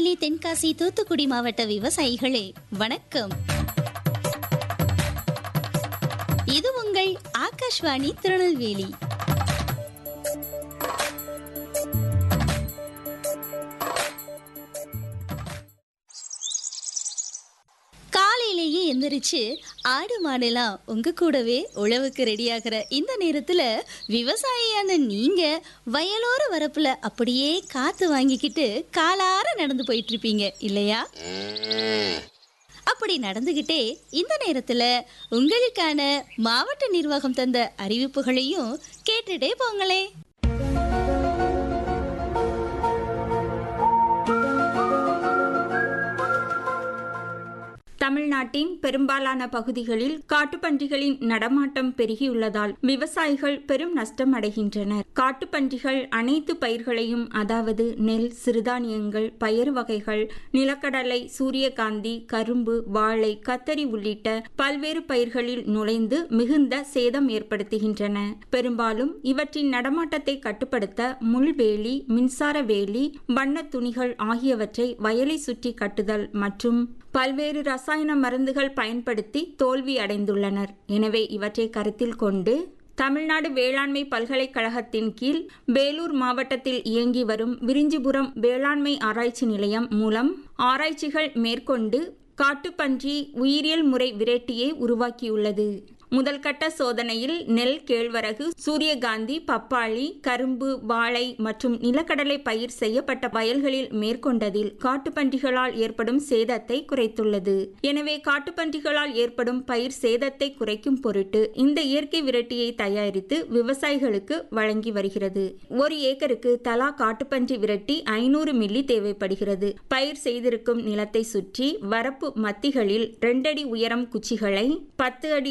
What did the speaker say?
திருநெல்வேலி தென்காசி தூத்துக்குடி மாவட்ட விவசாயிகளே வணக்கம் இது உங்கள் ஆகாஷ்வாணி திருநெல்வேலி காலையிலேயே எந்திரிச்சு ஆடு மாடெல்லாம் உங்க கூடவே உழவுக்கு ரெடியாகிற இந்த நேரத்துல விவசாயியான நீங்க வயலோர வரப்புல அப்படியே காத்து வாங்கிக்கிட்டு காலார நடந்து போயிட்டு இருப்பீங்க இல்லையா அப்படி நடந்துகிட்டே இந்த நேரத்துல உங்களுக்கான மாவட்ட நிர்வாகம் தந்த அறிவிப்புகளையும் கேட்டுட்டே போங்களே தமிழ்நாட்டின் பெரும்பாலான பகுதிகளில் காட்டுப்பன்றிகளின் நடமாட்டம் பெருகியுள்ளதால் விவசாயிகள் பெரும் நஷ்டம் அடைகின்றனர் காட்டுப்பன்றிகள் அனைத்து பயிர்களையும் அதாவது நெல் சிறுதானியங்கள் பயறு வகைகள் நிலக்கடலை சூரியகாந்தி கரும்பு வாழை கத்தரி உள்ளிட்ட பல்வேறு பயிர்களில் நுழைந்து மிகுந்த சேதம் ஏற்படுத்துகின்றன பெரும்பாலும் இவற்றின் நடமாட்டத்தை கட்டுப்படுத்த முள்வேலி மின்சார வேலி வண்ணத் துணிகள் ஆகியவற்றை வயலை சுற்றி கட்டுதல் மற்றும் பல்வேறு ரசாயன மருந்துகள் பயன்படுத்தி தோல்வி அடைந்துள்ளனர் எனவே இவற்றை கருத்தில் கொண்டு தமிழ்நாடு வேளாண்மை பல்கலைக்கழகத்தின் கீழ் வேலூர் மாவட்டத்தில் இயங்கி வரும் விரிஞ்சிபுரம் வேளாண்மை ஆராய்ச்சி நிலையம் மூலம் ஆராய்ச்சிகள் மேற்கொண்டு காட்டுப்பன்றி உயிரியல் முறை விரட்டியை உருவாக்கியுள்ளது முதல் கட்ட சோதனையில் நெல் கேழ்வரகு சூரியகாந்தி பப்பாளி கரும்பு வாழை மற்றும் நிலக்கடலை பயிர் செய்யப்பட்ட வயல்களில் மேற்கொண்டதில் காட்டுப்பன்றிகளால் ஏற்படும் சேதத்தை குறைத்துள்ளது எனவே காட்டுப்பன்றிகளால் ஏற்படும் பயிர் சேதத்தை குறைக்கும் பொருட்டு இந்த இயற்கை விரட்டியை தயாரித்து விவசாயிகளுக்கு வழங்கி வருகிறது ஒரு ஏக்கருக்கு தலா காட்டுப்பன்றி விரட்டி ஐநூறு மில்லி தேவைப்படுகிறது பயிர் செய்திருக்கும் நிலத்தை சுற்றி வரப்பு மத்திகளில் ரெண்டடி உயரம் குச்சிகளை பத்து அடி